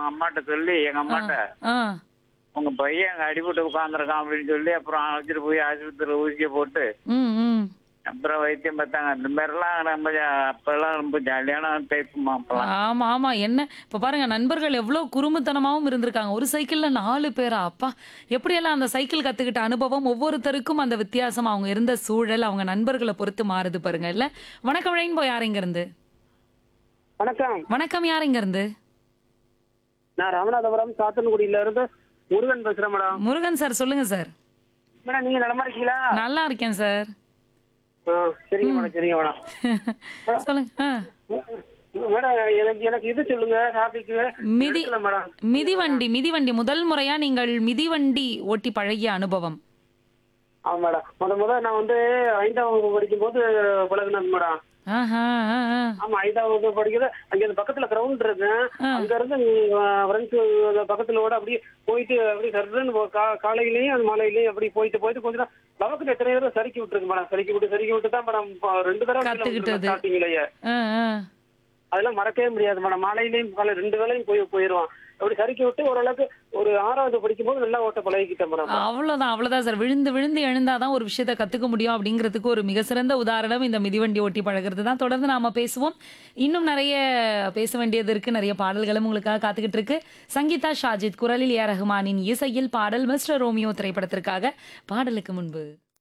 அவங்க அம்மாட்ட சொல்லி எங்க அம்மாட்ட ஆ உங்க பையன் அங்க அடிபட்டு உட்காந்துருக்கான் அப்படின்னு சொல்லி அப்புறம் அழைச்சிட்டு போய் ஆஸ்பத்திரியில ஊசியை போட்டு ம் ம் அப்புறம் வைத்தியம் பார்த்தாங்க இந்த மாதிரிலாம் நம்ம ஜா- அப்பெல்லாம் ரொம்ப ஜாலியான டைப்புமா அப்பெல்லாம் ஆமா ஆமா என்ன இப்ப பாருங்க நண்பர்கள் எவ்வளவு குறும்புத்தனமாவும் இருந்திருக்காங்க ஒரு சைக்கிள்ல நாலு பேரா அப்பா எப்படியெல்லாம் அந்த சைக்கிள் கத்துக்கிட்ட அனுபவம் ஒவ்வொருத்தருக்கும் அந்த வித்தியாசம் அவங்க இருந்த சூழல் அவங்க நண்பர்களை பொறுத்து மாறுது பாருங்க இல்ல வணக்கம் ரெயின்போ யார் இங்க இருந்து வணக்கம் வணக்கம் யார் இங்க இருந்து நான் ராமநாதபுரம் சாத்தன்குடியில இருந்து முருகன் பேசுறேன் மேடம் முருகன் சார் சொல்லுங்க சார் மேடம் நீங்க நலமா இருக்கீங்களா நல்லா இருக்கேன் சார் ஆ, சரிங்க மேடம் சரிங்க மேடம் சொல்லுங்க ஆ. மேடம் எனக்கு எனக்கு இது சொல்லுங்க டாபிக் மிதி மேடம் மிதிவண்டி மிதிவண்டி முதல் முறையா நீங்கள் மிதிவண்டி ஓட்டி பழகிய அனுபவம் ஆமா மேடம் முத முத நான் வந்து ஐந்தாம் வகுப்பு படிக்கும் போது பழகினது மேடம் ஆஹா, ஆ, ஆ. ஆமா ஐந்தாம் வகுப்பு படிக்கிறது அங்க இந்த பக்கத்துல கிரவுண்ட் இருக்கு அங்க இருந்து ஃப்ரெண்ட்ஸ் பக்கத்துல கூட அப்படியே போயிட்டு அப்படியே சர்ன்னு கா- காலையிலயும் அந்த மாலையிலயும் அப்படி போயிட்டு போயிட்டு கொஞ்ச நேரம் லவக்குல எத்தனை தடவை சறுக்கி விட்டுருக்கு மேடம் சறுக்கி விட்டு சறுக்கி விட்டு தான் மேடம் ப- ரெண்டு தடவை கத்துக்கிட்டது. ஸ்டார்டிங்லயே ஆ, ஆ. அதெல்லாம் மறக்கவே முடியாது மேடம் மாலையிலயும் காலை ரெண்டு வேளையும் போய் போயிடுவான் அப்படி சறுக்கி விட்டு ஓரளவுக்கு ஒரு ஆறாவது படிக்கும்போது நல்லா ஓட்ட பழகிக்கிட்டேன் மேடம் அவ்வளவுதான் அவ்வளவுதான் சார் விழுந்து விழுந்து எழுந்தாதான் ஒரு விஷயத்த கத்துக்க முடியும் அப்படிங்கிறதுக்கு ஒரு மிக சிறந்த உதாரணம் இந்த மிதிவண்டி ஓட்டி பழகிறது தான் தொடர்ந்து நாம பேசுவோம் இன்னும் நிறைய பேச வேண்டியது இருக்கு நிறைய பாடல்களும் உங்களுக்காக காத்துக்கிட்டு இருக்கு சங்கீதா ஷாஜித் குரலில் ஏ ரஹ்மானின் இசையில் பாடல் மிஸ்டர் ரோமியோ திரைப்படத்திற்காக பாடலுக்கு முன்பு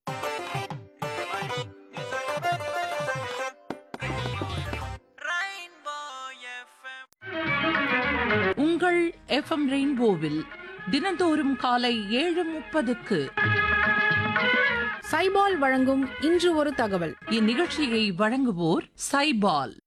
உங்கள் எஃப்எம் ரெயின்போவில் தினந்தோறும் காலை ஏழு முப்பதுக்கு சைபால் வழங்கும் இன்று ஒரு தகவல் இந்நிகழ்ச்சியை வழங்குவோர் சைபால்